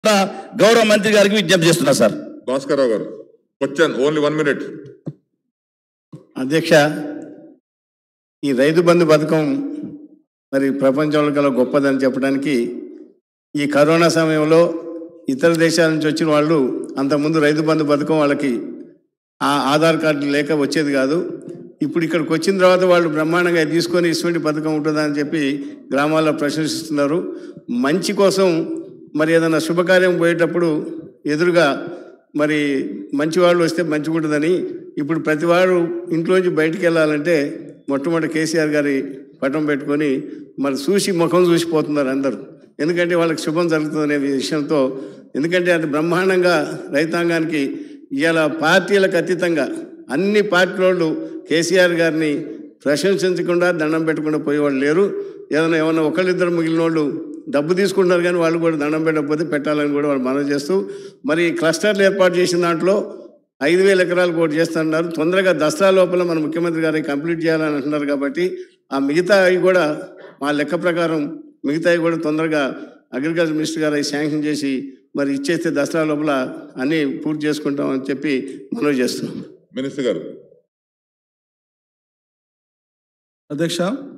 కూడా గౌరవ మంత్రి గారికి విజ్ఞప్తి చేస్తున్నా సార్ భాస్కర్ రావు గారు క్వశ్చన్ ఓన్లీ వన్ మినిట్ అధ్యక్ష ఈ రైతు బంధు పథకం మరి ప్రపంచంలో గల గొప్పదని చెప్పడానికి ఈ కరోనా సమయంలో ఇతర దేశాల నుంచి వచ్చిన వాళ్ళు అంతకుముందు రైతు బంధు పథకం వాళ్ళకి ఆ ఆధార్ కార్డు లేక వచ్చేది కాదు ఇప్పుడు ఇక్కడికి వచ్చిన తర్వాత వాళ్ళు బ్రహ్మాండంగా తీసుకొని ఇటువంటి పథకం ఉంటుందని చెప్పి గ్రామాల్లో ప్రశంసిస్తున్నారు మంచి కోసం మరి ఏదైనా శుభకార్యం పోయేటప్పుడు ఎదురుగా మరి మంచి వాళ్ళు వస్తే మంచిగా ఉంటుందని ఇప్పుడు ప్రతి వాడు ఇంట్లోంచి బయటికి వెళ్ళాలంటే మొట్టమొదటి కేసీఆర్ గారి పటం పెట్టుకొని మరి చూసి ముఖం చూసిపోతున్నారు అందరూ ఎందుకంటే వాళ్ళకి శుభం జరుగుతుందనే విషయంతో ఎందుకంటే అది బ్రహ్మాండంగా రైతాంగానికి ఇవాళ పార్టీలకు అతీతంగా అన్ని పార్టీ వాళ్ళు కేసీఆర్ గారిని ప్రశంసించకుండా దండం పెట్టకుండా పోయేవాళ్ళు లేరు ఏదైనా ఏమన్నా ఒకళ్ళిద్దరు మిగిలిన వాళ్ళు డబ్బు తీసుకుంటున్నారు కానీ వాళ్ళు కూడా దండం పెట్టకపోతే పెట్టాలని కూడా వాళ్ళు మనవి చేస్తూ మరి క్లస్టర్లు ఏర్పాటు చేసిన దాంట్లో ఐదు వేల ఎకరాలు కోటి చేస్తున్నారు తొందరగా దసరా లోపల మన ముఖ్యమంత్రి గారికి కంప్లీట్ చేయాలని అంటున్నారు కాబట్టి ఆ మిగతా అవి కూడా మా లెక్క ప్రకారం మిగతావి కూడా తొందరగా అగ్రికల్చర్ మినిస్టర్ గారు అవి శాంక్షన్ చేసి మరి ఇచ్చేస్తే దసరా లోపల అన్నీ పూర్తి చేసుకుంటామని చెప్పి మనవి చేస్తున్నాం మినిస్టర్ గారు అధ్యక్ష